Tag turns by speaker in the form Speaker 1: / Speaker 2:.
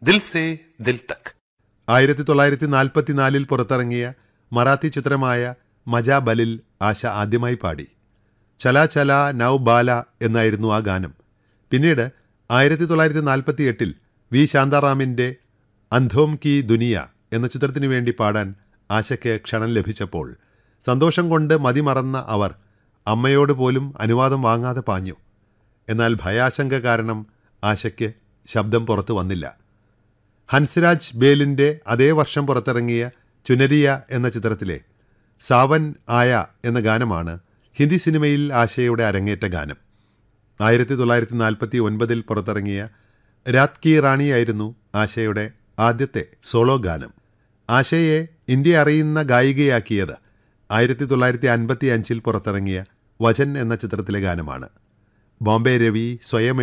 Speaker 1: ദിൽ say ദിൽ തക്
Speaker 2: ആയിരത്തി തൊള്ളായിരത്തി നാൽപ്പത്തിനാലിൽ പുറത്തിറങ്ങിയ മറാത്തി ചിത്രമായ മജാ ബലിൽ ആശ ആദ്യമായി പാടി ചല ചല നൗ ബാല എന്നായിരുന്നു ആ ഗാനം പിന്നീട് ആയിരത്തി തൊള്ളായിരത്തി നാൽപ്പത്തി എട്ടിൽ വി ശാന്താറാമിൻ്റെ അന്ധോം കി ദുനിയ എന്ന ചിത്രത്തിനു വേണ്ടി പാടാൻ ആശയ്ക്ക് ക്ഷണം ലഭിച്ചപ്പോൾ സന്തോഷം കൊണ്ട് മതിമറന്ന അവർ അമ്മയോട് പോലും അനുവാദം വാങ്ങാതെ പാഞ്ഞു എന്നാൽ ഭയാശങ്ക കാരണം ആശയ്ക്ക് ശബ്ദം പുറത്തു വന്നില്ല ഹൻസ്രാജ് ബേലിൻ്റെ അതേ വർഷം പുറത്തിറങ്ങിയ ചുനരിയ എന്ന ചിത്രത്തിലെ സാവൻ ആയ എന്ന ഗാനമാണ് ഹിന്ദി സിനിമയിൽ ആശയുടെ അരങ്ങേറ്റ ഗാനം ആയിരത്തി തൊള്ളായിരത്തി നാൽപ്പത്തി ഒൻപതിൽ പുറത്തിറങ്ങിയ രാത് കി റാണിയായിരുന്നു ആശയുടെ ആദ്യത്തെ സോളോ ഗാനം ആശയെ ഇന്ത്യ അറിയുന്ന ഗായികയാക്കിയത് ആയിരത്തി തൊള്ളായിരത്തി അൻപത്തി അഞ്ചിൽ പുറത്തിറങ്ങിയ വചൻ എന്ന ചിത്രത്തിലെ ഗാനമാണ് ബോംബെ രവി സ്വയം